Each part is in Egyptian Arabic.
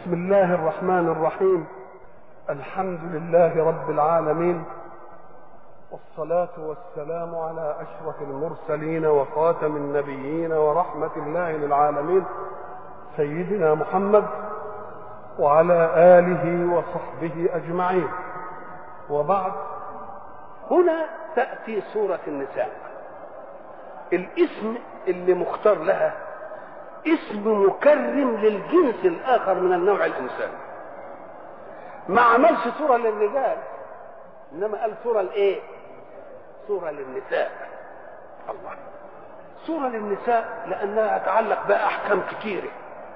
بسم الله الرحمن الرحيم الحمد لله رب العالمين والصلاة والسلام على أشرف المرسلين وخاتم النبيين ورحمة الله للعالمين سيدنا محمد وعلى آله وصحبه أجمعين وبعد هنا تأتي سورة النساء الاسم اللي مختار لها اسم مكرم للجنس الآخر من النوع الإنساني ما عملش سورة للرجال إنما قال سورة لإيه؟ سورة للنساء الله سورة للنساء لأنها تتعلق بأحكام كتيرة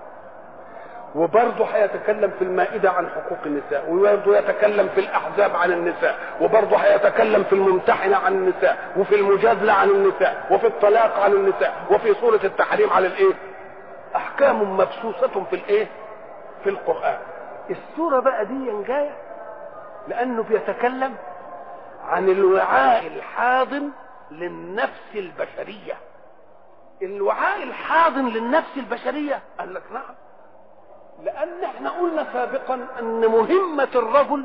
وبرضه هيتكلم في المائدة عن حقوق النساء وبرضه يتكلم في الأحزاب عن النساء وبرضه هيتكلم في الممتحنة عن النساء وفي المجادلة عن النساء وفي الطلاق عن النساء وفي سورة التحريم على الإيه أحكام مبسوسة في الإيه في القرآن السورة بقى دي جاية لأنه بيتكلم عن الوعاء الحاضن للنفس البشرية الوعاء الحاضن للنفس البشرية قال لك نعم لأن احنا قلنا سابقا أن مهمة الرجل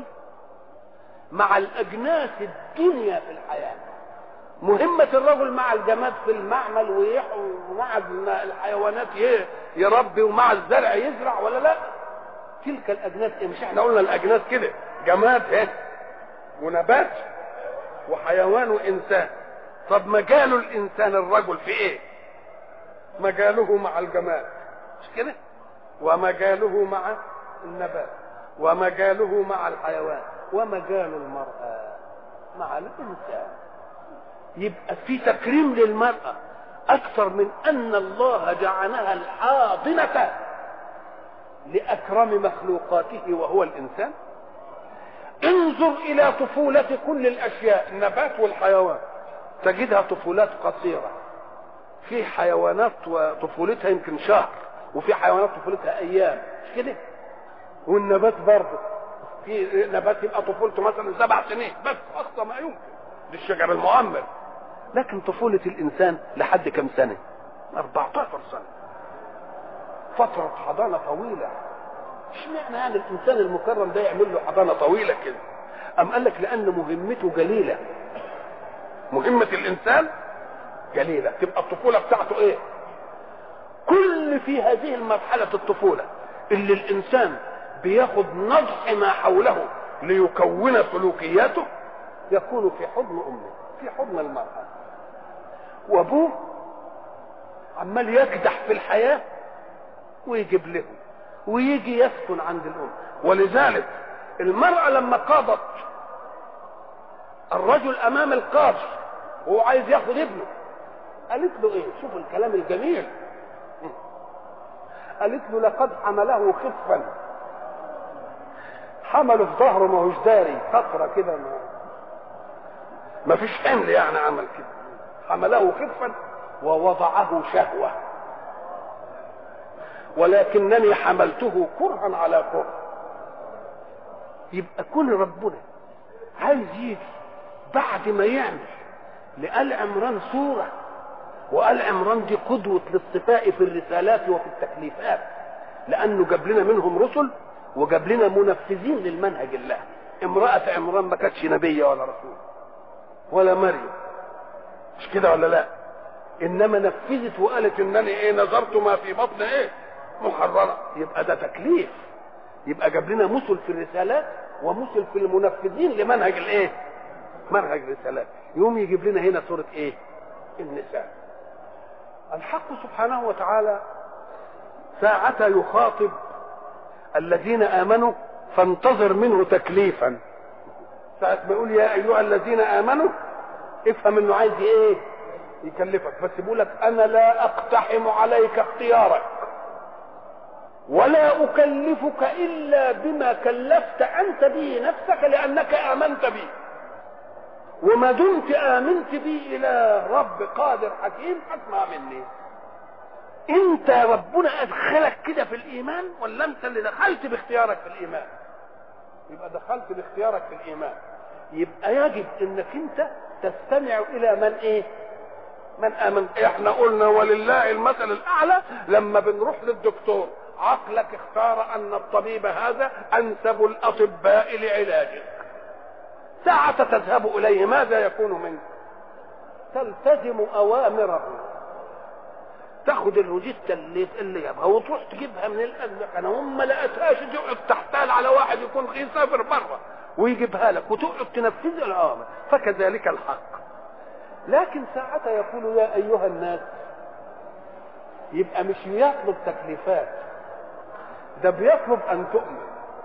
مع الأجناس الدنيا في الحياة مهمة الرجل مع الجماد في المعمل ومع الحيوانات يربي ومع الزرع يزرع ولا لا تلك الأجناس إيه مش احنا قلنا الأجناس كده جماد ايه ونبات وحيوان وإنسان طب مجال الإنسان الرجل في إيه مجاله مع الجماد مش كده ومجاله مع النبات ومجاله مع الحيوان ومجال المرأة مع الإنسان يبقى في تكريم للمرأة أكثر من أن الله جعلها الحاضنة لأكرم مخلوقاته وهو الإنسان انظر إلى طفولة كل الأشياء النبات والحيوان تجدها طفولات قصيرة في حيوانات طفولتها يمكن شهر وفي حيوانات طفولتها ايام مش كده والنبات برضه في نبات يبقى طفولته مثلا سبع سنين بس اقصى ما يمكن دي الشجر المؤمل لكن طفولة الإنسان لحد كم سنة 14 سنة فترة حضانة طويلة اشمعنى يعني الإنسان المكرم ده يعمل له حضانة طويلة كده أم قال لك لأن مهمته جليلة مهمة الإنسان جليلة تبقى الطفولة بتاعته إيه كل في هذه المرحلة الطفولة اللي الإنسان بياخد نضح ما حوله ليكون سلوكياته يكون في حضن أمه في حضن المرأة وأبوه عمال يكدح في الحياة ويجيب له ويجي يسكن عند الأم ولذلك المرأة لما قاضت الرجل أمام القاضي وهو عايز ياخد ابنه قالت له ايه شوف الكلام الجميل قالت له لقد حمله خفا حمله في ظهره ما هوش داري فترة كده ما ما فيش حمل يعني عمل كده حمله خفا ووضعه شهوة ولكنني حملته كرها على كره يبقى كل ربنا عايز يجي بعد ما يعمل لآل عمران صورة وآل عمران دي قدوة للصفاء في الرسالات وفي التكليفات لأنه جاب لنا منهم رسل وجاب لنا منفذين للمنهج الله امرأة عمران ما كانتش نبية ولا رسول ولا مريم مش كده ولا لا انما نفذت وقالت انني ايه نظرت ما في بطن ايه محررة يبقى ده تكليف يبقى جاب لنا مثل في الرسالات ومثل في المنفذين لمنهج الايه منهج الرسالات يوم يجيب لنا هنا سورة ايه النساء الحق سبحانه وتعالى ساعة يخاطب الذين آمنوا فانتظر منه تكليفا ساعة ما يقول يا أيها الذين آمنوا افهم انه عايز ايه يكلفك بس بيقول لك انا لا اقتحم عليك اختيارك ولا اكلفك الا بما كلفت انت به نفسك لانك امنت بي وما دمت امنت بي الى رب قادر حكيم اسمع مني انت ربنا ادخلك كده في الايمان ولا انت اللي دخلت باختيارك في الايمان يبقى دخلت باختيارك في الايمان يبقى يجب انك انت تستمع الى من ايه من امن احنا قلنا ولله المثل الاعلى لما بنروح للدكتور عقلك اختار ان الطبيب هذا انسب الاطباء لعلاجك ساعة تذهب اليه ماذا يكون منك تلتزم اوامره تاخد الروجيتا اللي اللي يبقى وتروح تجيبها من الازبق انا هم ما لقيتهاش تقعد تحتال على واحد يكون يسافر بره ويجيبها لك وتقعد تنفذ الاوامر فكذلك الحق لكن ساعتها يقول يا ايها الناس يبقى مش يطلب تكليفات ده بيطلب ان تؤمن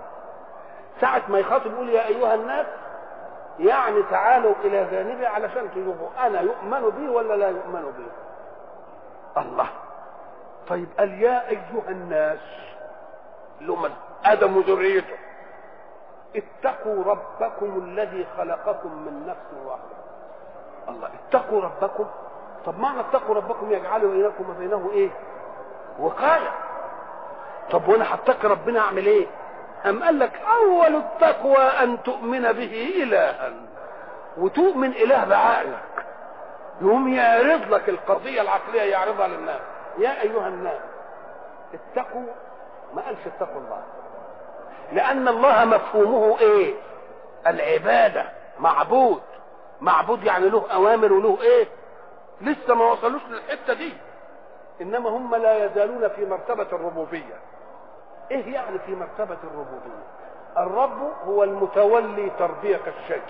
ساعة ما يخاطب يقول يا ايها الناس يعني تعالوا الى جانبي علشان تشوفوا انا يؤمن بي ولا لا يؤمن بي الله طيب قال يا ايها الناس لمن ادم وذريته اتقوا ربكم الذي خلقكم من نفس واحده الله اتقوا ربكم طب معنى اتقوا ربكم يجعلوا بينكم وبينه ايه وقايه طب وانا هتقي ربنا اعمل ايه أم قال لك أول التقوى أن تؤمن به إلها وتؤمن إله بعقلك يقوم يعرض لك القضية العقلية يعرضها للناس يا أيها الناس اتقوا ما قالش اتقوا الله لأن الله مفهومه إيه العبادة معبود معبود يعني له أوامر وله إيه لسه ما وصلوش للحتة دي إنما هم لا يزالون في مرتبة الربوبية ايه يعني في مرتبة الربوبية الرب هو المتولي تربية الشيء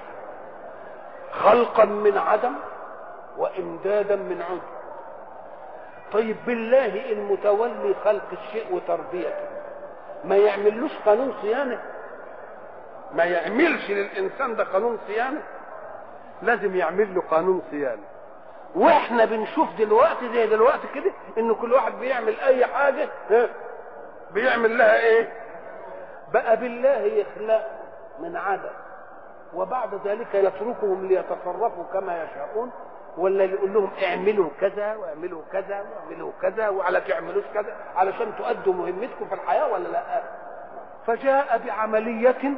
خلقا من عدم وامدادا من عدم طيب بالله المتولي خلق الشيء وتربيته ما يعملوش قانون صيانة ما يعملش للإنسان ده قانون صيانة لازم يعمل له قانون صيانة واحنا بنشوف دلوقتي زي دلوقتي كده ان كل واحد بيعمل اي حاجة بيعمل لها ايه بقى بالله يخلق من عدم وبعد ذلك يتركهم ليتصرفوا كما يشاءون ولا يقول لهم اعملوا كذا واعملوا كذا واعملوا كذا وعلى تعملوش كذا علشان تؤدوا مهمتكم في الحياه ولا لا فجاء بعمليه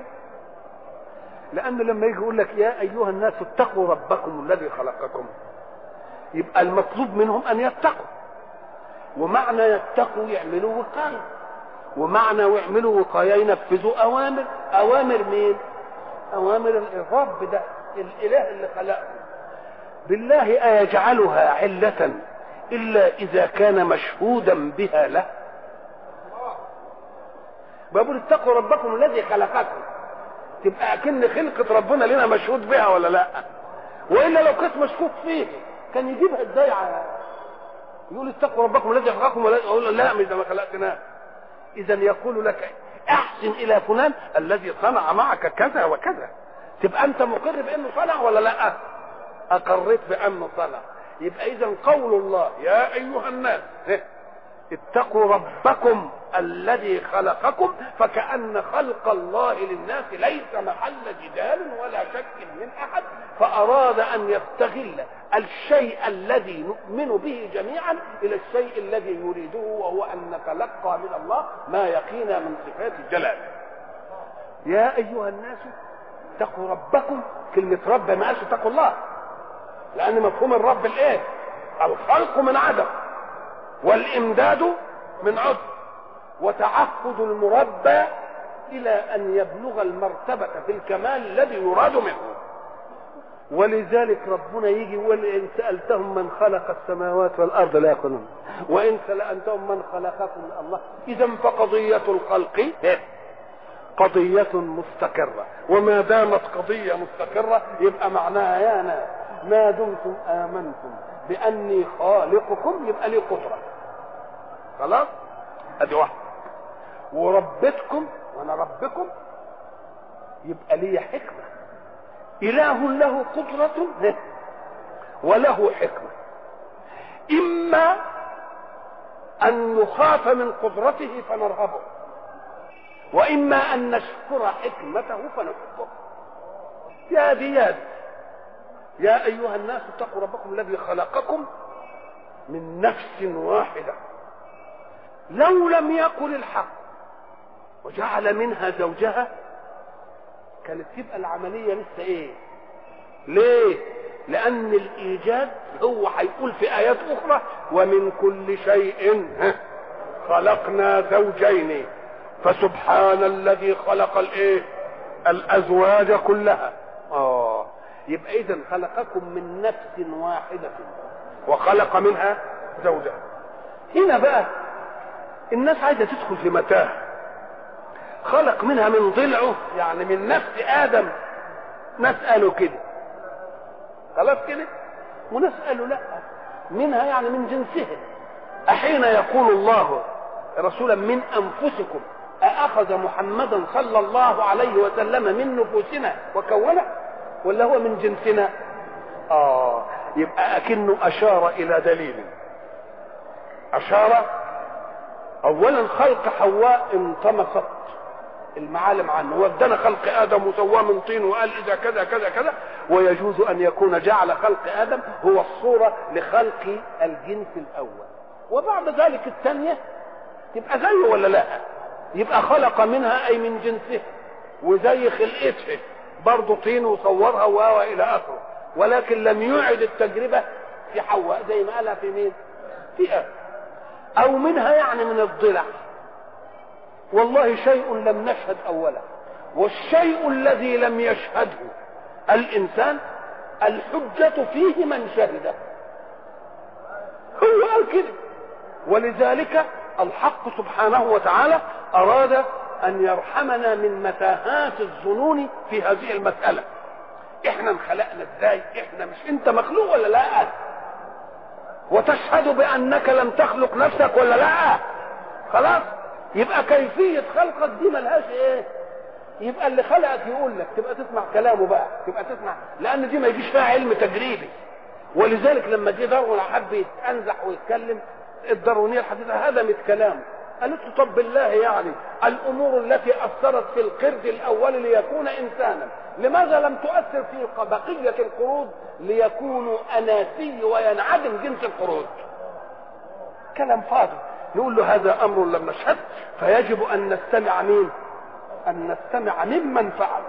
لان لما يجي يقول لك يا ايها الناس اتقوا ربكم الذي خلقكم يبقى المطلوب منهم ان يتقوا ومعنى يتقوا يعملوا وقايه ومعنى ويعملوا وقايه ينفذوا اوامر اوامر مين اوامر الرب ده الاله اللي خلقه بالله ايجعلها عله الا اذا كان مشهودا بها له بقول اتقوا ربكم الذي خلقكم تبقى اكن خلقه ربنا لنا مشهود بها ولا لا والا لو كانت مشكوك فيه كان يجيبها ازاي على يقول اتقوا ربكم الذي خلقكم ولا يقول لا مش ده ما خلقتناه اذا يقول لك احسن الى فلان الذي صنع معك كذا وكذا تبقى انت مقر بانه صنع ولا لا اقريت بانه صنع يبقى اذا قول الله يا ايها الناس اتقوا ربكم الذي خلقكم فكأن خلق الله للناس ليس محل جدال ولا شك من أحد فأراد أن يستغل الشيء الذي نؤمن به جميعا إلى الشيء الذي يريده وهو أن نتلقى من الله ما يقينا من صفات الجلال يا أيها الناس اتقوا ربكم كلمة رب ما قالش اتقوا الله لأن مفهوم الرب الإيه؟ الخلق من عدم والإمداد من عدم وتعهد المربى الى ان يبلغ المرتبه في الكمال الذي يراد منه ولذلك ربنا يجي يقول ان سالتهم من خلق السماوات والارض لا يقولون وان سالتهم من خلقكم الله اذا فقضيه الخلق قضية مستقرة وما دامت قضية مستقرة يبقى معناها يا ناس ما دمتم آمنتم بأني خالقكم يبقى لي قدرة خلاص ادي واحدة وربتكم وانا ربكم يبقى لي حكمة اله له قدرة وله حكمة اما ان نخاف من قدرته فنرهبه واما ان نشكر حكمته فنحبه يا دي يا دي يا ايها الناس اتقوا ربكم الذي خلقكم من نفس واحده لو لم يقل الحق وجعل منها زوجها كانت تبقى العملية لسه ايه ليه لان الايجاد هو هيقول في ايات اخرى ومن كل شيء خلقنا زوجين فسبحان الذي خلق الايه الازواج كلها اه يبقى اذا خلقكم من نفس واحده وخلق منها زوجها هنا بقى الناس عايزه تدخل في متاهه خلق منها من ضلعه يعني من نفس ادم نساله كده خلاص كده ونساله لا منها يعني من جنسها أحين يقول الله رسولا من أنفسكم أأخذ محمدا صلى الله عليه وسلم من نفوسنا وكونه ولا هو من جنسنا آه يبقى أكنه أشار إلى دليل أشار أولا خلق حواء انطمست المعالم عنه ودنا خلق ادم وسواه من طين وقال اذا كذا كذا كذا ويجوز ان يكون جعل خلق ادم هو الصوره لخلق الجنس الاول وبعد ذلك الثانيه تبقى زيه ولا لا يبقى خلق منها اي من جنسها وزي خلقتها برضه طين وصورها و الى اخره ولكن لم يعد التجربه في حواء زي ما قالها في مين في ادم او منها يعني من الضلع والله شيء لم نشهد اولا والشيء الذي لم يشهده الانسان الحجة فيه من شهده هو قال كده ولذلك الحق سبحانه وتعالى اراد ان يرحمنا من متاهات الظنون في هذه المسألة احنا انخلقنا ازاي احنا مش انت مخلوق ولا لا وتشهد بانك لم تخلق نفسك ولا لا خلاص يبقى كيفية خلقك دي ملهاش ايه يبقى اللي خلقك يقول لك تبقى تسمع كلامه بقى تبقى تسمع لان دي ما يجيش فيها علم تجريبي ولذلك لما جه داروين حب يتنزح ويتكلم الداروينيه الحديثه هدمت كلامه قالت له طب بالله يعني الامور التي اثرت في القرد الاول ليكون انسانا لماذا لم تؤثر في بقيه القرود ليكونوا اناسي وينعدم جنس القرود كلام فاضي نقول له هذا امر لم نشهد فيجب ان نستمع مين ان نستمع ممن فعل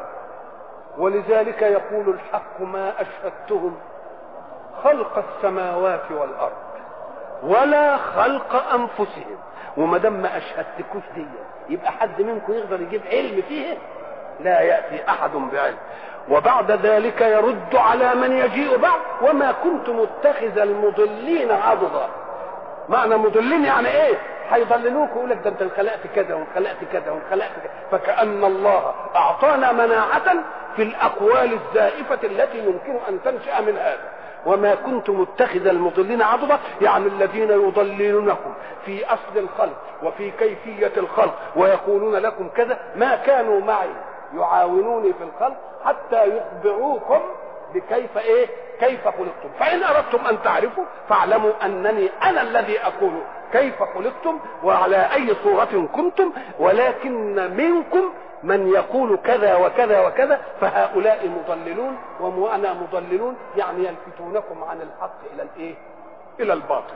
ولذلك يقول الحق ما اشهدتهم خلق السماوات والارض ولا خلق انفسهم وما دام ما اشهدتكوش دي يبقى حد منكم يقدر يجيب علم فيه لا ياتي احد بعلم وبعد ذلك يرد على من يجيء بعد وما كنت متخذ المضلين عضدا معنى مضلين يعني ايه هيضللوك ويقول لك ده انت انخلقت كذا وانخلقت كذا وانخلقت كذا فكأن الله اعطانا مناعة في الاقوال الزائفة التي يمكن ان تنشأ من هذا وما كنت متخذ المضلين عضدا يعني الذين يضللونكم في اصل الخلق وفي كيفية الخلق ويقولون لكم كذا ما كانوا معي يعاونوني في الخلق حتى يخبروكم بكيف ايه كيف خلقتم فان اردتم ان تعرفوا فاعلموا انني انا الذي اقول كيف خلقتم وعلى اي صورة كنتم ولكن منكم من يقول كذا وكذا وكذا فهؤلاء مضللون وانا مضللون يعني يلفتونكم عن الحق الى الايه الى الباطل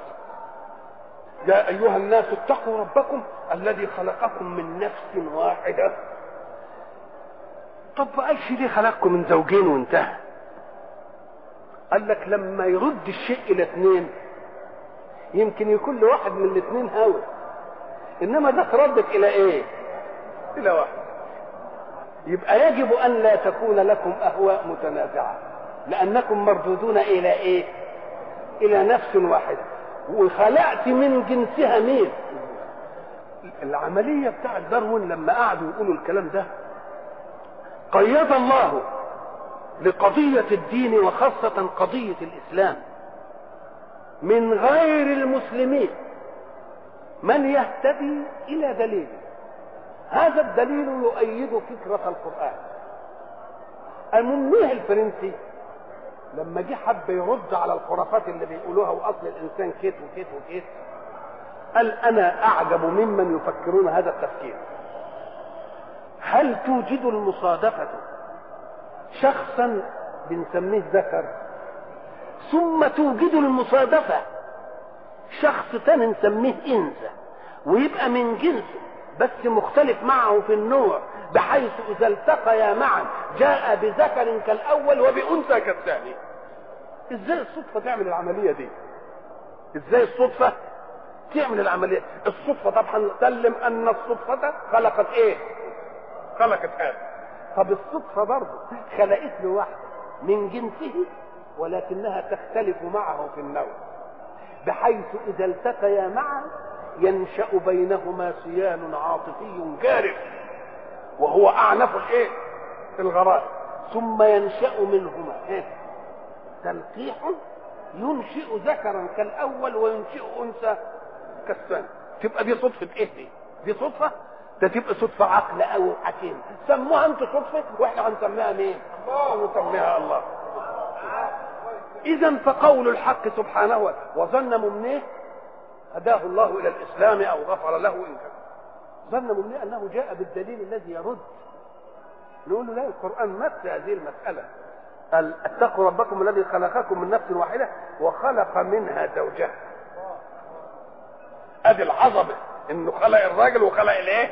يا ايها الناس اتقوا ربكم الذي خلقكم من نفس واحده طب ما قالش ليه خلقكم من زوجين وانتهى قال لك لما يرد الشيء الى اثنين يمكن يكون لواحد من الاثنين هوى انما ده ردك الى ايه الى واحد يبقى يجب ان لا تكون لكم اهواء متنازعه لانكم مردودون الى ايه الى نفس واحده وخلقت من جنسها مين العمليه بتاعت داروين لما قعدوا يقولوا الكلام ده قيد الله لقضية الدين وخاصة قضية الإسلام من غير المسلمين من يهتدي إلى دليل هذا الدليل يؤيد فكرة القرآن المنيه الفرنسي لما جه حب يرد على الخرافات اللي بيقولوها واصل الانسان كيت وكيت وكيت قال انا اعجب ممن يفكرون هذا التفكير هل توجد المصادفه شخصا بنسميه ذكر ثم توجد المصادفة شخص تاني نسميه انثى ويبقى من جنسه بس مختلف معه في النوع بحيث اذا التقيا معا جاء بذكر كالاول وبانثى كالثاني ازاي الصدفة تعمل العملية دي ازاي الصدفة تعمل العمليه الصدفه طبعا سلم ان الصدفه خلقت ايه خلقت هذا طب الصدفه برضه خلقت له واحده من جنسه ولكنها تختلف معه في النوع بحيث اذا التقيا معا ينشا بينهما سيال عاطفي جارف وهو اعنف الايه الغرائب ثم ينشا منهما إيه؟ تلقيح ينشئ ذكرا كالاول وينشئ انثى كالثاني تبقى دي صدفه ايه دي دي صدفه ده تبقى صدفه عقل او حكيم سموها انتوا صدفه واحنا هنسميها مين الله نسميها الله اذا فقول الحق سبحانه وتعالى وظن ممنيه هداه الله الى الاسلام او غفر له ان كان ظن ممنيه انه جاء بالدليل الذي يرد نقول له لا القران مس هذه المساله قال اتقوا ربكم الذي خلقكم من نفس واحده وخلق منها زوجها ادي العظمه انه خلق الراجل وخلق الايه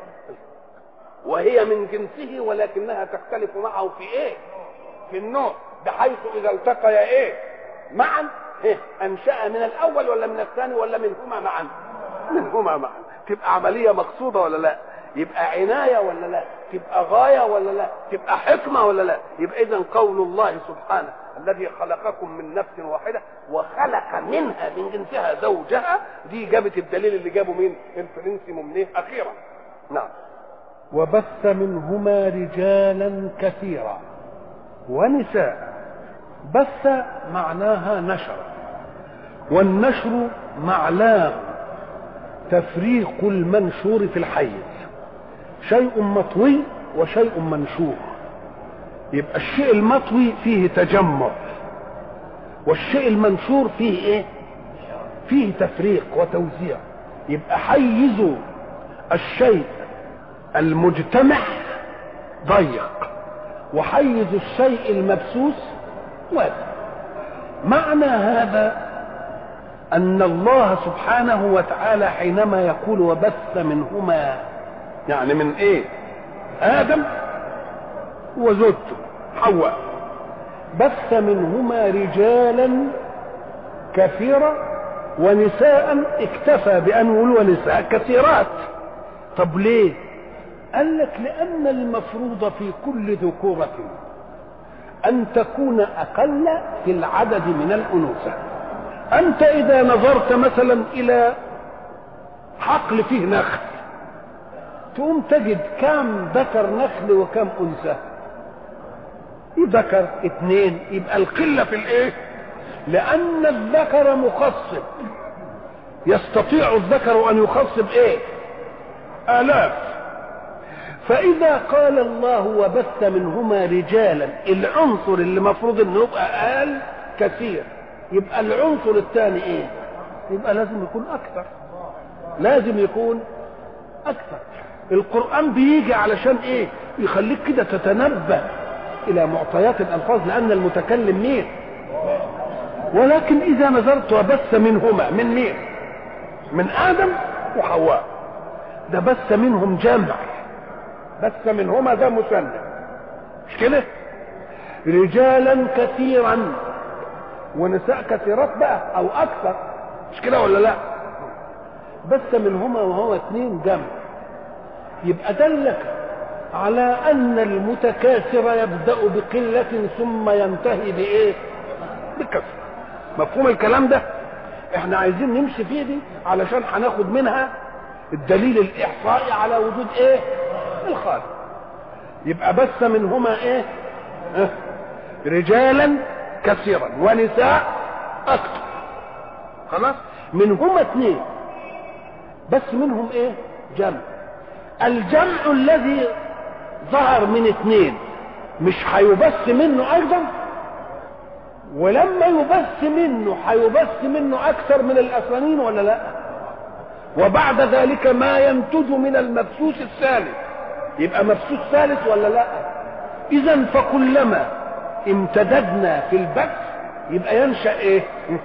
وهي من جنسه ولكنها تختلف معه في ايه في النوع بحيث اذا التقيا ايه معا إيه؟ انشا من الاول ولا من الثاني ولا منهما معا منهما معا تبقى عمليه مقصوده ولا لا يبقى عنايه ولا لا تبقى غايه ولا لا تبقى حكمه ولا لا يبقى اذا قول الله سبحانه الذي خلقكم من نفس واحده وخلق منها من جنسها زوجها دي جابت الدليل اللي جابه مين الفرنسي ممنيه اخيرا نعم وبث منهما رجالا كثيرا ونساء بث معناها نشر والنشر معناه تفريق المنشور في الحيز شيء مطوي وشيء منشور يبقى الشيء المطوي فيه تجمع والشيء المنشور فيه ايه فيه تفريق وتوزيع يبقى حيز الشيء المجتمع ضيق وحيز الشيء المبسوس واسع معنى هذا ان الله سبحانه وتعالى حينما يقول وبث منهما يعني من ايه ادم وزوجته حواء بث منهما رجالا كثيرا ونساء اكتفى بان يقول ونساء كثيرات طب ليه قال لك لان المفروض في كل ذكوره ان تكون اقل في العدد من الانوثه انت اذا نظرت مثلا الى حقل فيه نخل تقوم تجد كم ذكر نخل وكم انثى ذكر اثنين يبقى القله في الايه لان الذكر مخصب يستطيع الذكر ان يخصب ايه الاف فاذا قال الله وبث منهما رجالا العنصر اللي مفروض انه يبقى اقل كثير يبقى العنصر الثاني ايه يبقى لازم يكون اكثر لازم يكون اكثر القران بيجي علشان ايه يخليك كده تتنبه الى معطيات الالفاظ لان المتكلم مين ولكن اذا نظرت وبث منهما من مين من ادم وحواء ده بث منهم جمع بث منهما ده مثنى مش كده رجالا كثيرا ونساء كثيرات بقى او اكثر مش كده ولا لا بث منهما وهو اثنين جمع يبقى دلك على ان المتكاثر يبدا بقله ثم ينتهي بايه بكثره مفهوم الكلام ده احنا عايزين نمشي فيه دي علشان هناخد منها الدليل الاحصائي على وجود ايه الخالق يبقى بث منهما ايه اه؟ رجالا كثيرا ونساء اكثر خلاص منهما اثنين بس منهم ايه جمع الجمع الذي ظهر من اثنين مش هيبث منه ايضا ولما يبث منه هيبث منه اكثر من الاثنين ولا لا وبعد ذلك ما ينتج من المبثوث الثالث يبقى مبثوث ثالث ولا لا اذا فكلما امتددنا في البث يبقى ينشا ايه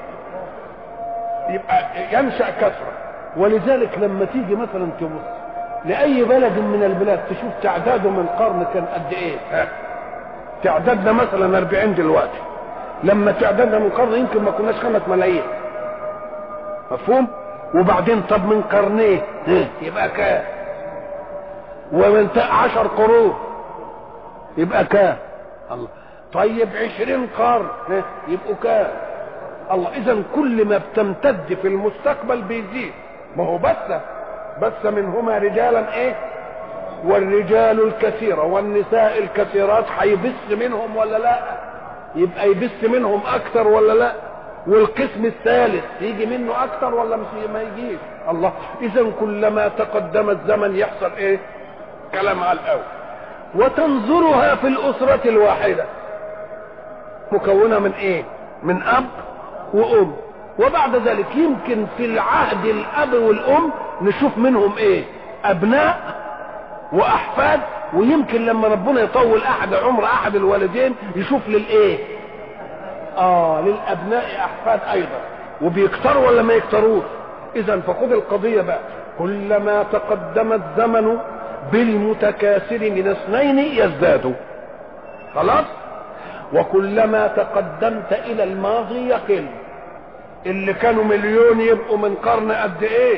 يبقى ينشا كثره ولذلك لما تيجي مثلا تبص لاي بلد من البلاد تشوف تعداده من قرن كان قد ايه ها؟ تعدادنا مثلا 40 دلوقتي لما تعدادنا من قرن يمكن ما كناش خمس ملايين مفهوم وبعدين طب من قرنين ها، يبقى كام ومن تا- عشر قرون يبقى كام الله طيب عشرين قرن ها، يبقوا كام الله اذا كل ما بتمتد في المستقبل بيزيد ما هو بس بس منهما رجالا ايه والرجال الكثيرة والنساء الكثيرات هيبث منهم ولا لا يبقى يبث منهم اكثر ولا لا والقسم الثالث يجي منه اكثر ولا مش ما يجيش الله اذا كلما تقدم الزمن يحصل ايه كلام على الاول وتنظرها في الاسرة الواحدة مكونة من ايه من اب وام وبعد ذلك يمكن في العهد الاب والام نشوف منهم ايه ابناء واحفاد ويمكن لما ربنا يطول احد عمر احد الوالدين يشوف للايه اه للابناء احفاد ايضا وبيكتروا ولا ما يكتروش اذا فخذ القضيه بقى كلما تقدم الزمن بالمتكاثر من اثنين يزداد خلاص وكلما تقدمت الى الماضي يقل اللي كانوا مليون يبقوا من قرن قد ايه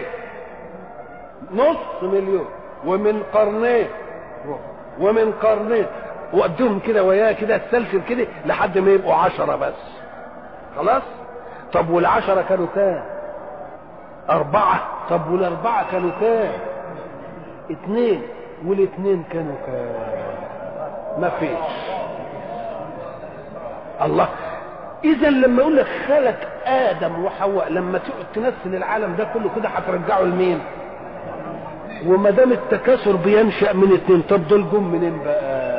نص مليون ومن قرنين ومن قرنين وقدهم كده وياه كده تسلسل كده لحد ما يبقوا عشرة بس خلاص طب والعشرة كانوا كام أربعة طب والأربعة كانوا كام اتنين والاتنين كانوا كام ما فيش الله اذا لما يقول لك خلق ادم وحواء لما تقعد تمثل العالم ده كله كده هترجعه لمين وما دام التكاثر بينشا من اتنين طب دول جم منين بقى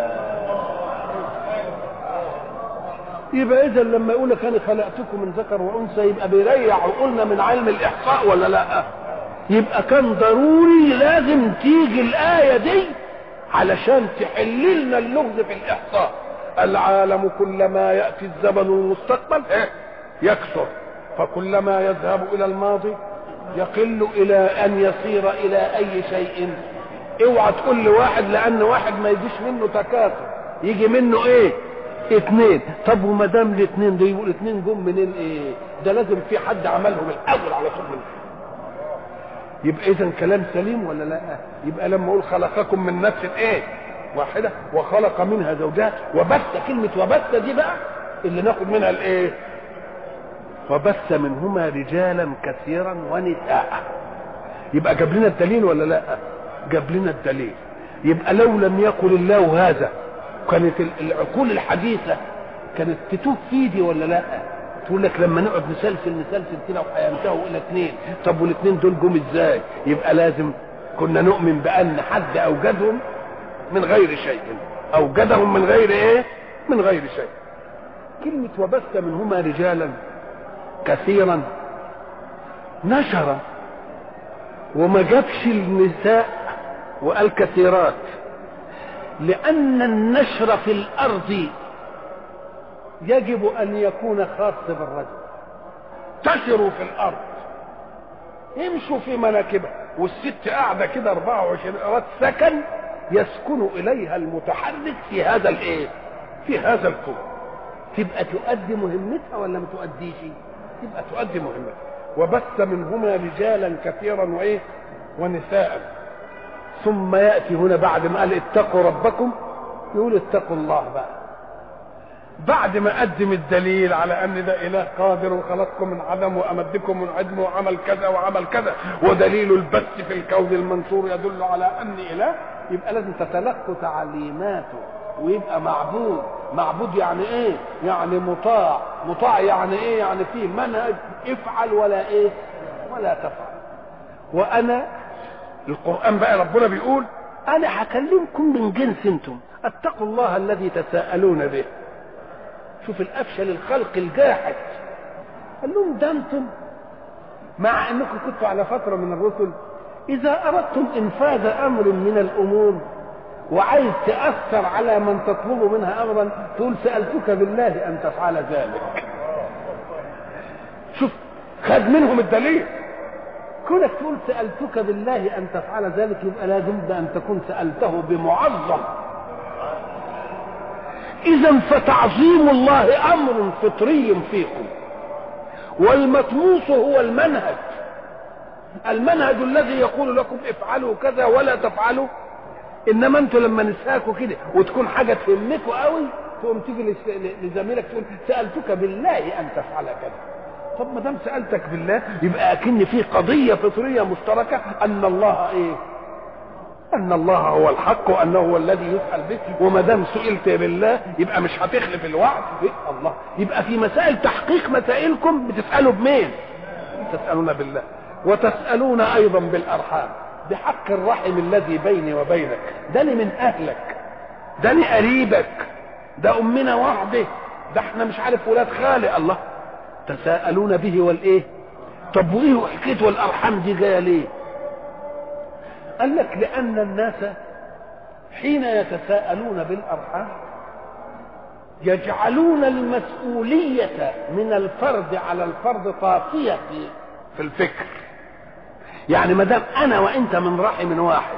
يبقى اذا لما يقول لك انا خلقتكم من ذكر وانثى يبقى بيريح عقولنا من علم الاحصاء ولا لا يبقى كان ضروري لازم تيجي الايه دي علشان تحل لنا اللغز في الاحصاء العالم كلما ياتي الزمن المستقبل إيه؟ يكثر فكلما يذهب الى الماضي يقل الى ان يصير الى اي شيء اوعى تقول لواحد لان واحد ما يجيش منه تكاثر يجي منه ايه اتنين طب وما دام الاتنين دول يقول اتنين جم منين ايه ده لازم في حد عملهم الاول على طول من يبقى اذا كلام سليم ولا لا يبقى لما اقول خلقكم من نفس ايه واحده وخلق منها زوجها وبث كلمه وبث دي بقى اللي ناخد منها الايه وبث منهما رجالا كثيرا ونساء يبقى جاب لنا الدليل ولا لا جاب لنا الدليل يبقى لو لم يقل الله هذا كانت العقول الحديثه كانت تتوه في دي ولا لا تقول لك لما نقعد نسلسل نسلسل كده وهينتهوا الى اثنين طب والاثنين دول جم ازاي يبقى لازم كنا نؤمن بان حد اوجدهم من غير شيء اوجدهم من غير ايه من غير شيء كلمة وبث منهما رجالا كثيرا نشر وما جابش النساء وقال كثيرات لأن النشر في الأرض يجب أن يكون خاص بالرجل تشروا في الأرض يمشوا في مناكبها والست قاعدة كده 24 قرات سكن يسكن إليها المتحرك في هذا الإيه؟ في هذا الكون تبقى تؤدي مهمتها ولا ما تؤديش؟ تبقى تؤدي مهمتها وبث منهما رجالا كثيرا وايه؟ ونساء ثم ياتي هنا بعد ما قال اتقوا ربكم يقول اتقوا الله بقى بعد ما قدم الدليل على ان ده اله قادر وخلقكم من عدم وامدكم من عدم وعمل كذا وعمل كذا ودليل البث في الكون المنشور يدل على اني اله يبقى لازم تتلقوا تعليماته ويبقى معبود معبود يعني ايه يعني مطاع مطاع يعني ايه يعني فيه منهج افعل ولا ايه ولا تفعل وانا القران بقى ربنا بيقول انا هكلمكم من جنس انتم اتقوا الله الذي تساءلون به شوف الافشل الخلق الجاحد قال لهم ده انتم مع انكم كنتوا على فتره من الرسل اذا اردتم انفاذ امر من الامور وعايز تاثر على من تطلب منها امرا تقول سالتك بالله ان تفعل ذلك شوف خد منهم الدليل كونك تقول سالتك بالله ان تفعل ذلك يبقى لازم ان تكون سالته بمعظم اذا فتعظيم الله امر فطري فيكم والمطموس هو المنهج المنهج الذي يقول لكم افعلوا كذا ولا تفعلوا انما انتوا لما نساكوا كده وتكون حاجه تهمكوا قوي تقوم تيجي لس- لزميلك تقول سالتك بالله ان تفعل كذا طب ما دام سالتك بالله يبقى اكن في قضيه فطريه مشتركه ان الله ايه ان الله هو الحق وانه هو الذي يفعل به وما دام سئلت بالله يبقى مش هتخلف الوعد يبقى الله يبقى في مسائل تحقيق مسائلكم بتسالوا بمين تسالون بالله وتسالون ايضا بالارحام بحق الرحم الذي بيني وبينك ده اللي من اهلك ده اللي قريبك ده امنا واحده ده احنا مش عارف ولاد خالق الله تساءلون به والايه طب وايه حكايه والارحام دي جايه ليه قال لك لأن الناس حين يتساءلون بالأرحام يجعلون المسؤولية من الفرد على الفرد طافية في في الفكر يعني ما دام أنا وأنت من رحم واحد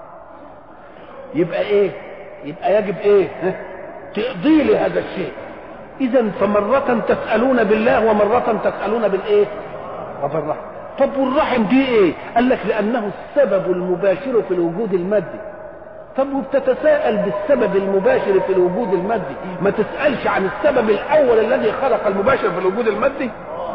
يبقى إيه؟ يبقى يجب إيه؟ ها؟ تقضي لي هذا الشيء إذا فمرة تسألون بالله ومرة تسألون بالإيه؟ وبالرحم طب والرحم دي ايه قال لك لانه السبب المباشر في الوجود المادي طب وبتتساءل بالسبب المباشر في الوجود المادي ما تسالش عن السبب الاول الذي خلق المباشر في الوجود المادي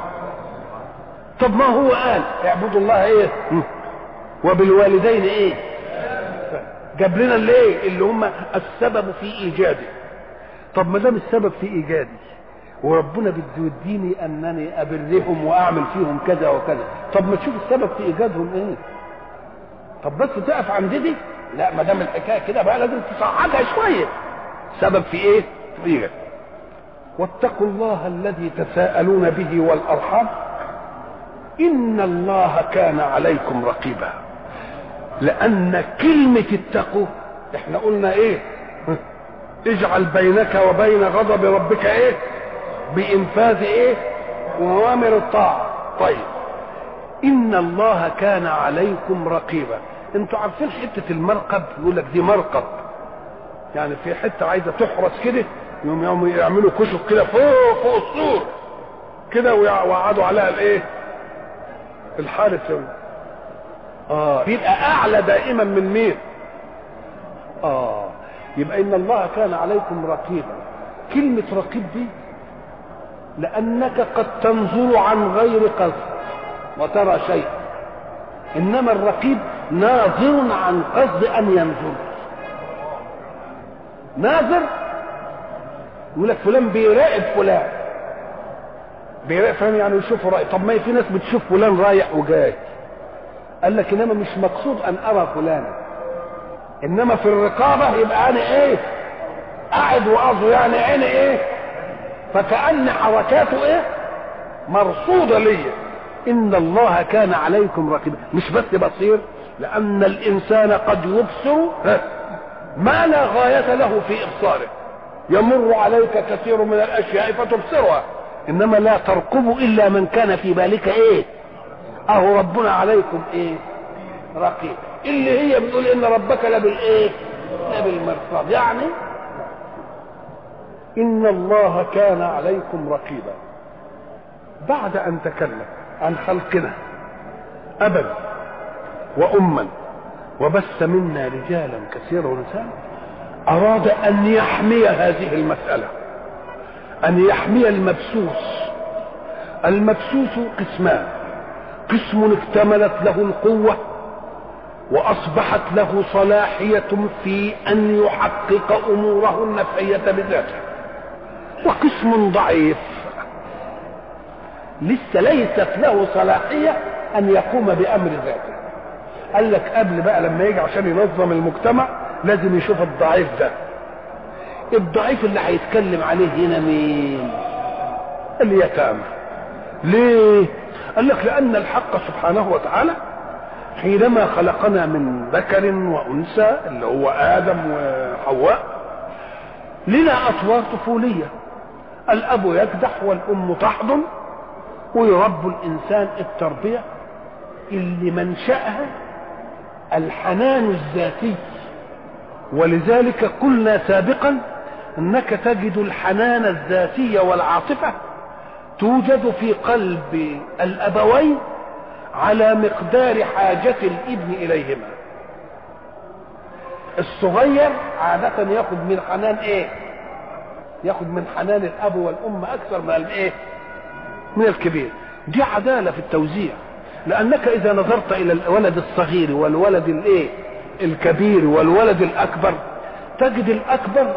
طب ما هو قال اعبدوا الله ايه وبالوالدين ايه جاب لنا الايه اللي هم السبب في ايجاده طب ما دام السبب في ايجادي وربنا بده يديني انني ابرهم واعمل فيهم كذا وكذا طب ما تشوف السبب في ايجادهم ايه طب بس تقف عند دي لا ما دام الحكايه كده بقى لازم تصعدها شويه سبب في ايه في ايجاد واتقوا الله الذي تساءلون به والارحام ان الله كان عليكم رقيبا لان كلمه اتقوا احنا قلنا ايه اجعل بينك وبين غضب ربك ايه بانفاذ ايه اوامر الطاعه طيب ان الله كان عليكم رقيبا انتوا عارفين حته المرقب يقول لك دي مرقب يعني في حته عايزه تحرس كده يوم يوم يعملوا كشك كده فوق فوق السور كده ويقعدوا عليها الايه الحارس يوم. اه بيبقى اعلى دائما من مين اه يبقى ان الله كان عليكم رقيبا كلمه رقيب دي لانك قد تنظر عن غير قصد وترى شيئا انما الرقيب ناظر عن قصد ان ينظر ناظر يقول لك فلان بيراقب فلان بيراقب فلان يعني يشوفه رايح طب ما في ناس بتشوف فلان رايح وجاي قال لك انما مش مقصود ان ارى فلانا انما في الرقابه يبقى انا ايه قاعد وقصده يعني عيني ايه فكأن حركاته ايه مرصودة ليا ان الله كان عليكم رقيبا مش بس بصير لان الانسان قد يبصر ما لا غاية له في ابصاره يمر عليك كثير من الاشياء فتبصرها انما لا ترقب الا من كان في بالك ايه اهو ربنا عليكم ايه رقيب اللي هي بتقول ان ربك لبالايه لبالمرصاد يعني ان الله كان عليكم رقيبا بعد ان تكلم عن خلقنا ابا واما وبث منا رجالا كثيرا ونساء اراد ان يحمي هذه المساله ان يحمي المبسوس المبسوس قسمان قسم اكتملت له القوه واصبحت له صلاحيه في ان يحقق اموره النفسيه بذاته وقسم ضعيف لسه ليست له صلاحيه ان يقوم بامر ذاته قال لك قبل بقى لما يجي عشان ينظم المجتمع لازم يشوف الضعيف ده الضعيف اللي هيتكلم عليه هنا مين اليتامى ليه قال لك لان الحق سبحانه وتعالى حينما خلقنا من ذكر وانثى اللي هو ادم وحواء لنا اطوار طفوليه الاب يكدح والام تحضن ويربوا الانسان التربيه اللي منشاها الحنان الذاتي ولذلك قلنا سابقا انك تجد الحنان الذاتي والعاطفه توجد في قلب الابوين على مقدار حاجة الابن إليهما الصغير عادة ياخد من حنان ايه ياخد من حنان الاب والام اكثر من الايه من الكبير دي عدالة في التوزيع لانك اذا نظرت الى الولد الصغير والولد الايه الكبير والولد الاكبر تجد الاكبر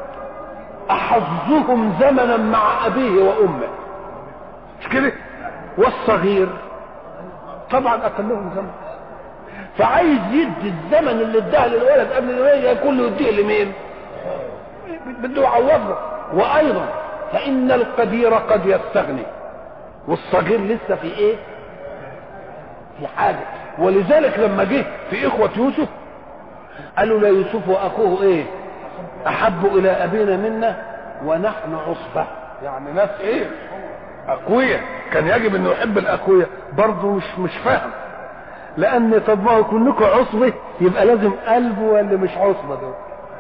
احظهم زمنا مع ابيه وامه مش كده والصغير طبعا اقلهم زمن فعايز يدي الزمن اللي اداه للولد قبل الولد كله يديه لمين بده يعوضه وايضا فان الكبير قد يستغني والصغير لسه في ايه في حاجه ولذلك لما جه في اخوه يوسف قالوا لا يوسف واخوه ايه احب الى ابينا منا ونحن عصبه يعني ناس ايه اقوياء كان يجب انه يحب الاقوياء برضه مش مش فاهم لان طب ما هو كلكم عصبه يبقى لازم قلبه واللي مش عصبه دول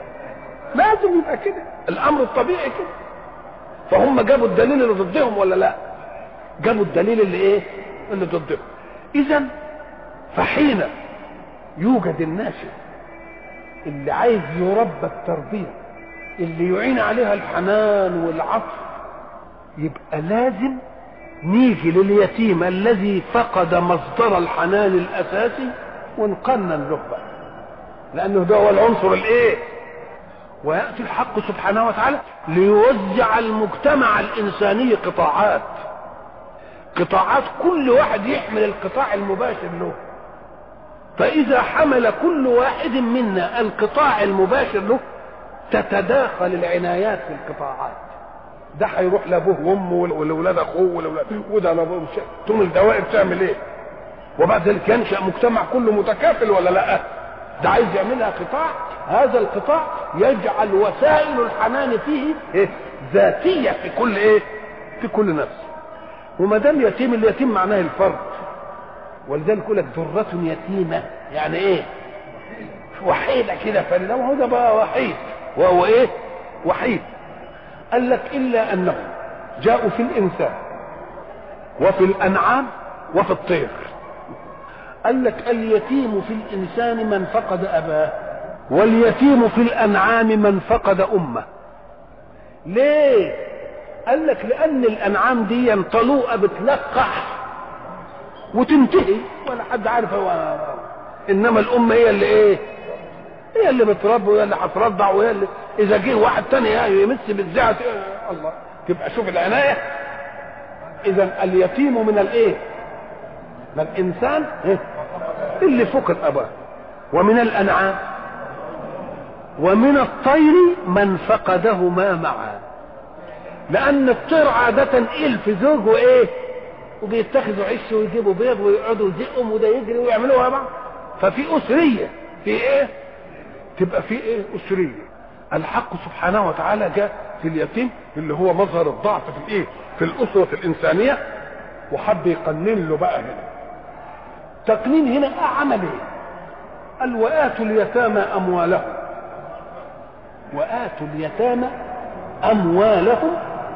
لازم يبقى كده الامر الطبيعي كده فهم جابوا الدليل اللي ضدهم ولا لا جابوا الدليل اللي ايه اللي ضدهم اذا فحين يوجد الناشئ اللي عايز يربى التربيه اللي يعين عليها الحنان والعطف يبقى لازم نيجي لليتيم الذي فقد مصدر الحنان الاساسي ونقنن له بقى لانه ده هو العنصر الايه وياتي الحق سبحانه وتعالى ليوزع المجتمع الانساني قطاعات قطاعات كل واحد يحمل القطاع المباشر له فاذا حمل كل واحد منا القطاع المباشر له تتداخل العنايات في القطاعات ده هيروح لابوه وامه ولولاد اخوه ولولاد وده لابوه ثم الدوائر تعمل ايه وبعد ذلك ينشا مجتمع كله متكافل ولا لا ده عايز يعملها قطاع هذا القطاع يجعل وسائل الحنان فيه إيه؟ ذاتيه في كل ايه في كل نفس وما دام يتيم اليتيم معناه الفرد ولذلك يقول لك ذرة يتيمة يعني ايه وحيدة كده فريدة وهو ده بقى وحيد وهو ايه وحيد قال لك الا انهم جاءوا في الانسان وفي الانعام وفي الطير قال لك اليتيم في الانسان من فقد اباه واليتيم في الانعام من فقد امه ليه قال لك لان الانعام دي طلوقه بتلقح وتنتهي ولا حد عارف هو انما الام هي اللي ايه هي اللي بتربي وهي اللي هترضع وهي اللي اذا جه واحد تاني يمس بالزعه الله تبقى شوف العنايه اذا اليتيم من الايه من الانسان إيه؟ اللي فقد اباه ومن الانعام ومن الطير من فقدهما معا لان الطير عاده الف زوج وايه وبيتخذوا عش ويجيبوا بيض ويقعدوا يزقهم وده يجري ويعملوها بعض ففي اسريه في ايه تبقى في ايه اسريه الحق سبحانه وتعالى جاء في اليتيم اللي هو مظهر الضعف في الايه في الاسره الانسانيه وحب يقنن له بقى هنا تقنين هنا عمل ايه قال واتوا اليتامى اموالهم واتوا اليتامى اموالهم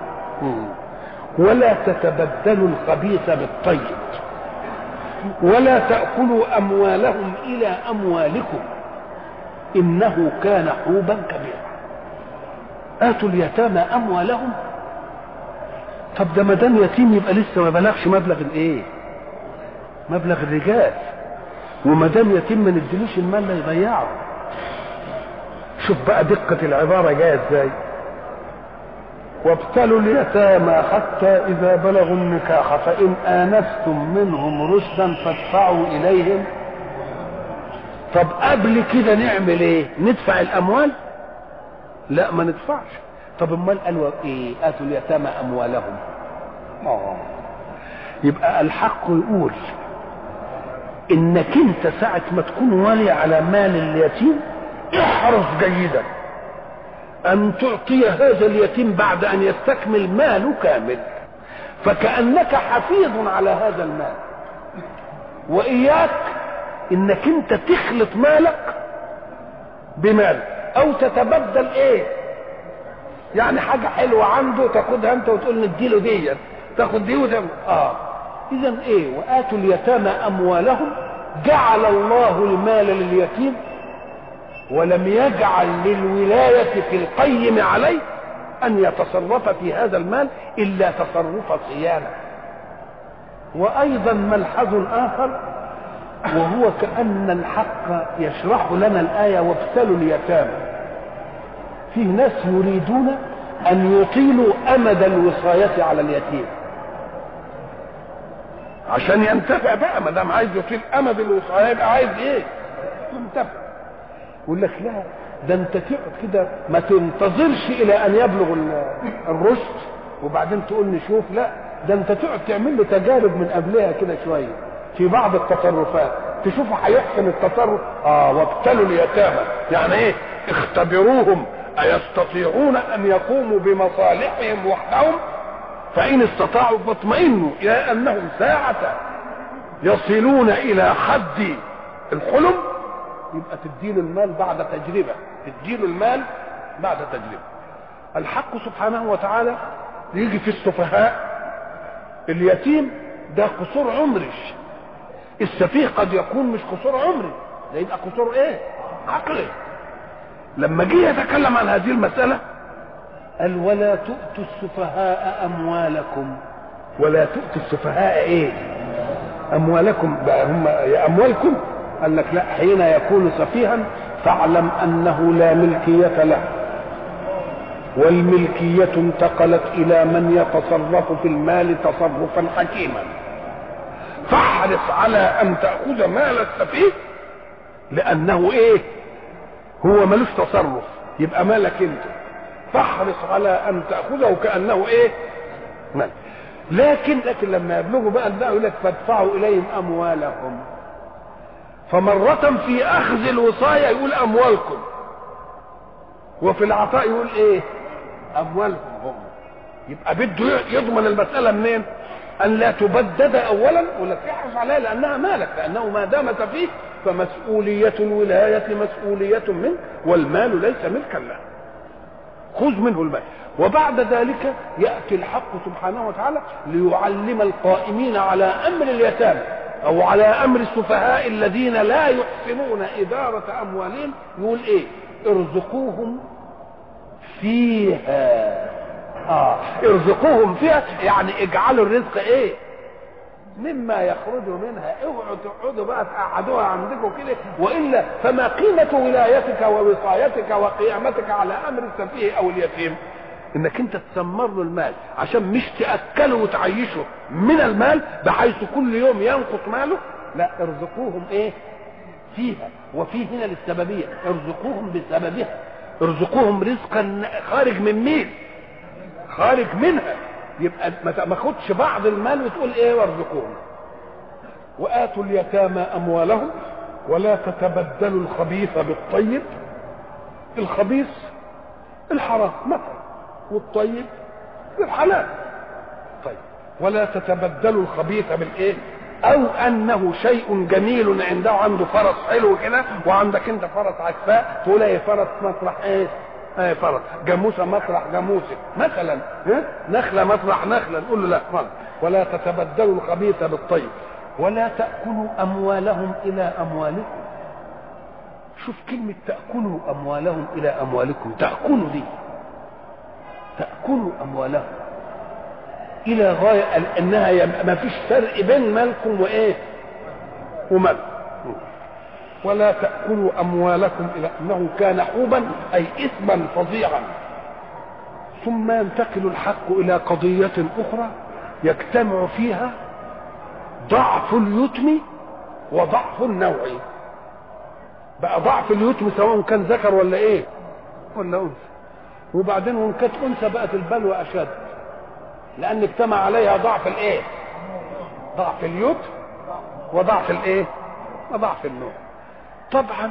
ولا تتبدلوا الخبيث بالطيب ولا تاكلوا اموالهم الى اموالكم انه كان حوبا كبيرا اتوا اليتامى اموالهم طب ده ما دام يتيم يبقى لسه ما بلغش مبلغ الايه مبلغ الرجال وما دام يتيم ما نديلوش المال لا يضيعه شوف بقى دقة العبارة جاية ازاي وابتلوا اليتامى حتى إذا بلغوا النكاح فإن آنستم منهم رشدا فادفعوا إليهم طب قبل كده نعمل ايه ندفع الاموال لا ما ندفعش طب امال قالوا ايه اتوا اليتامى اموالهم اه يبقى الحق يقول انك انت ساعة ما تكون والي على مال اليتيم احرص جيدا ان تعطي هذا اليتيم بعد ان يستكمل ماله كامل فكأنك حفيظ على هذا المال واياك انك انت تخلط مالك بمال او تتبدل ايه يعني حاجه حلوه عنده تاخدها انت وتقول نديله دي تاخد دي وتعمل اه اذا ايه واتوا اليتامى اموالهم جعل الله المال لليتيم ولم يجعل للولاية في القيم عليه أن يتصرف في هذا المال إلا تصرف صيانة وأيضا ملحظ آخر وهو كأن الحق يشرح لنا الآية وابتلوا اليتامى فيه ناس يريدون أن يطيلوا أمد الوصاية على اليتيم عشان ينتفع بقى ما دام عايز يطيل امد الوصايه يبقى عايز ايه؟ ينتفع يقول لك لا ده انت تقعد كده ما تنتظرش الى ان يبلغ ال- الرشد وبعدين تقول نشوف لا ده انت تقعد تعمل له تجارب من قبلها كده شويه في بعض التصرفات تشوفه هيحسن التصرف اه وابتلوا اليتامى يعني ايه؟ اختبروهم ايستطيعون ان يقوموا بمصالحهم وحدهم فان استطاعوا فاطمئنوا الى انهم ساعه يصلون الى حد الحلم يبقى تديله المال بعد تجربه تديله المال بعد تجربه الحق سبحانه وتعالى يجي في السفهاء اليتيم ده قصور عمري السفيه قد يكون مش قصور عمري ده يبقى قصور ايه عقلي لما جه يتكلم عن هذه المساله قال ولا تؤتوا السفهاء اموالكم ولا تؤتوا السفهاء ايه؟ اموالكم بقى هم يا اموالكم قال لك لا حين يكون سفيها فاعلم انه لا ملكيه له والملكية انتقلت إلى من يتصرف في المال تصرفا حكيما فاحرص على ان تاخذ مال السفيه لانه ايه؟ هو ملوش تصرف يبقى مالك انت فاحرص على ان تاخذه كانه ايه؟ مال لكن لكن لما يبلغوا بقى ده يقول لك فادفعوا إليهم أموالهم فمرة في أخذ الوصاية يقول أموالكم وفي العطاء يقول إيه؟ أموالهم هم يبقى بده يضمن المسألة منين؟ أن لا تبدد أولا ولا تحرص عليها لأنها مالك لأنه ما دامت فيه فمسؤولية الولاية مسؤولية منه والمال ليس ملكا له خذ منه المال وبعد ذلك يأتي الحق سبحانه وتعالى ليعلم القائمين على أمر اليتامى أو على أمر السفهاء الذين لا يحسنون إدارة أموالهم يقول إيه ارزقوهم فيها آه ارزقوهم فيها يعني اجعلوا الرزق إيه مما يخرج منها اوعوا تقعدوا بقى تقعدوها عندكم كده والا فما قيمه ولايتك ووصايتك وقيامتك على امر السفيه او اليتيم انك انت تسمر له المال عشان مش تاكله وتعيشه من المال بحيث كل يوم ينقص ماله لا ارزقوهم ايه فيها وفي هنا للسببيه ارزقوهم بسببها ارزقوهم رزقا خارج من مين خارج منها يبقى ما تاخدش بعض المال وتقول ايه وارزقوهم واتوا اليتامى اموالهم ولا تتبدلوا الخبيث بالطيب الخبيث الحرام مثلا والطيب الحلال طيب ولا تتبدلوا الخبيث بالايه او انه شيء جميل عنده عنده فرس حلو كده وعندك انت فرس عكفاء تقول ايه فرس مطرح ايه ايه فرس جاموسه مطرح جاموسه مثلا ها؟ نخله مطرح نخله نقول له لا فرس. ولا تتبدلوا الخبيث بالطيب ولا تاكلوا اموالهم الى اموالكم شوف كلمه تاكلوا اموالهم الى اموالكم تاكلوا دي تاكلوا اموالهم الى غايه انها يم- ما فيش فرق بين مالكم وايه ومال ولا تاكلوا اموالكم الى انه كان حوبا اي اثما فظيعا ثم ينتقل الحق الى قضيه اخرى يجتمع فيها ضعف اليتم وضعف النوع بقى ضعف اليتم سواء كان ذكر ولا ايه ولا انثى وبعدين وان كانت انثى بقت البلوى اشد لان اجتمع عليها ضعف الايه ضعف اليتم وضعف الايه وضعف النوع طبعا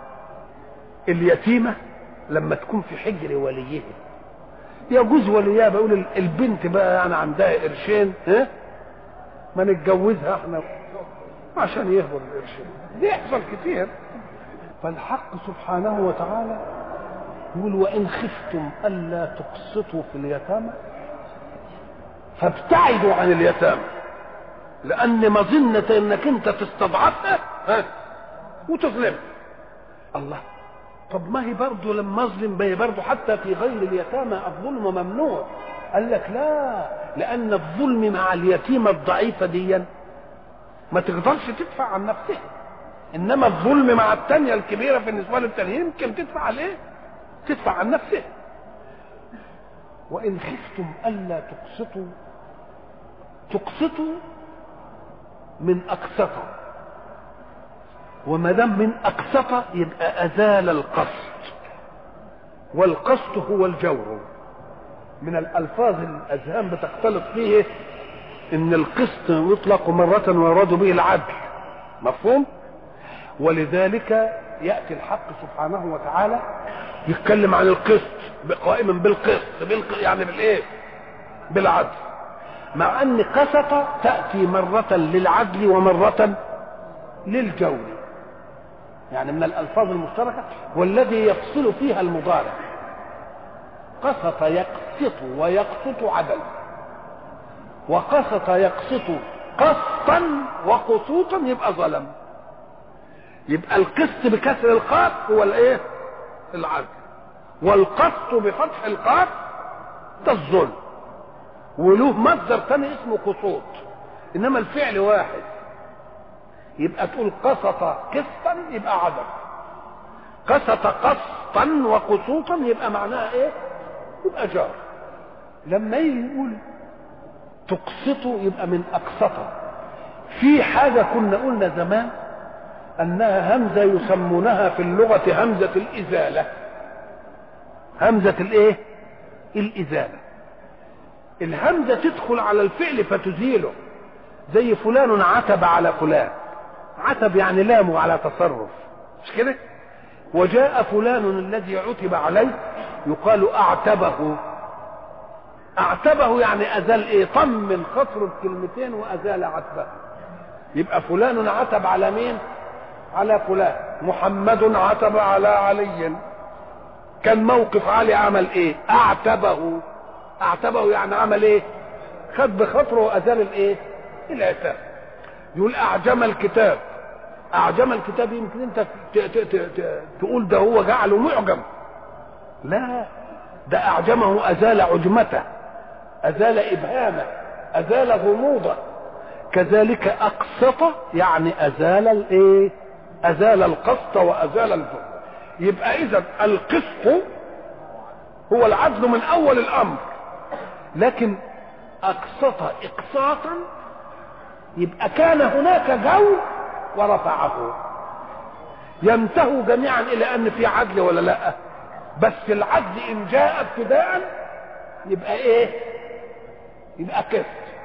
اليتيمه لما تكون في حجر وليها يجوز وليها بقول البنت بقى يعني عندها قرشين ها ما نتجوزها احنا عشان يهبط القرشين دي يحصل كتير فالحق سبحانه وتعالى يقول وان خفتم الا تقسطوا في اليتامى فابتعدوا عن اليتامى لان مظنه انك انت تستضعفها ها وتظلمها الله طب ما هي برضه لما اظلم ما هي برضه حتى في غير اليتامى الظلم ممنوع قال لك لا لان الظلم مع اليتيمه الضعيفه دي ما تقدرش تدفع عن نفسها انما الظلم مع الثانيه الكبيره في النسوان التانيين يمكن تدفع عليه تدفع عن نفسها وان خفتم الا تقسطوا تقسطوا من اقسط وما دام من اقسط يبقى ازال القسط والقسط هو الجور من الالفاظ الاذهان بتختلط فيه ان القسط يطلق مرة ويراد به العدل مفهوم ولذلك يأتي الحق سبحانه وتعالى يتكلم عن القسط قائما بالقسط بالق... يعني بالايه بالعدل مع ان قسط تأتي مرة للعدل ومرة للجور يعني من الالفاظ المشتركة والذي يفصل فيها المضارع قسط يقسط ويقسط عدل وقسط يقسط قسطا وقسوطا يبقى ظلم يبقى القسط بكسر القاف هو الايه العدل والقسط بفتح القاف ده الظلم وله مصدر ثاني اسمه قسوط انما الفعل واحد يبقى تقول قسط قسطا يبقى عدل قسط قسطا وقسوطا يبقى معناها ايه يبقى جار لما يجي يقول تقسطوا يبقى من اقسطه في حاجه كنا قلنا زمان انها همزه يسمونها في اللغه همزه الازاله همزه الايه الازاله الهمزه تدخل على الفعل فتزيله زي فلان عتب على فلان عتب يعني لامه على تصرف مش كده وجاء فلان الذي عتب عليه يقال اعتبه اعتبه يعني ازال ايه طمن خطر بكلمتين وازال عتبه يبقى فلان عتب على مين على فلان محمد عتب على علي كان موقف علي عمل ايه اعتبه اعتبه يعني عمل ايه خد بخطره وازال الايه العتاب يقول اعجم الكتاب اعجم الكتاب يمكن انت ت- ت- ت- ت- تقول ده هو جعله معجم لا ده اعجمه ازال عجمته ازال ابهامه ازال غموضه كذلك اقسط يعني ازال الايه ازال القسط وازال الظلم يبقى اذا القسط هو العدل من اول الامر لكن اقسط اقساطا يبقى كان هناك جو ورفعه ينتهوا جميعا الى ان في عدل ولا لا بس العدل ان جاء ابتداء يبقى ايه يبقى قسط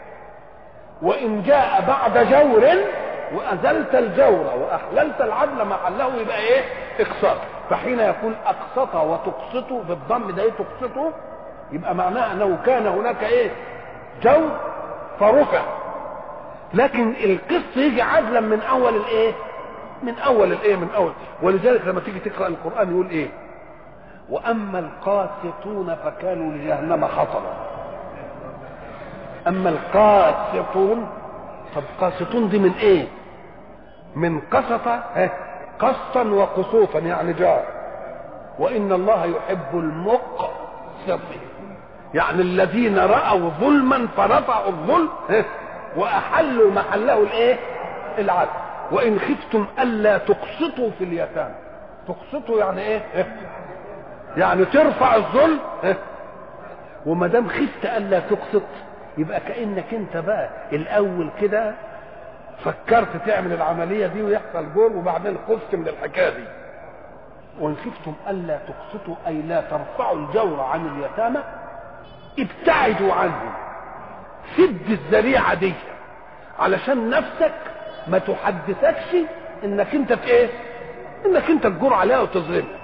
وان جاء بعد جور وازلت الجور واحللت العدل محله يبقى ايه اقساط فحين يقول اقسط وتقسط بالضم ده ايه تقسطه يبقى معناه انه كان هناك ايه جور فرفع لكن القسط يجي عدلا من اول الايه من اول الايه من اول ولذلك لما تيجي تقرا القران يقول ايه واما القاسطون فكانوا لجهنم حطبا اما القاسطون طب قاسطون دي من ايه من قسط ها، قسطا وقسوطا يعني جار وان الله يحب المقسطين يعني الذين راوا ظلما فرفعوا الظلم ها، واحلوا محله الايه العدل وان خفتم الا تقسطوا في اليتامى تقسطوا يعني ايه ها، يعني ترفع الظلم ها، وما دام خفت الا تقسط يبقى كانك انت بقى الاول كده فكرت تعمل العمليه دي ويحصل جول وبعدين خفت من الحكايه دي وان خفتم الا تقسطوا اي لا ترفعوا الجور عن اليتامى ابتعدوا عنهم سد الذريعه دي علشان نفسك ما تحدثكش انك انت في ايه انك انت تجور عليها وتظلمها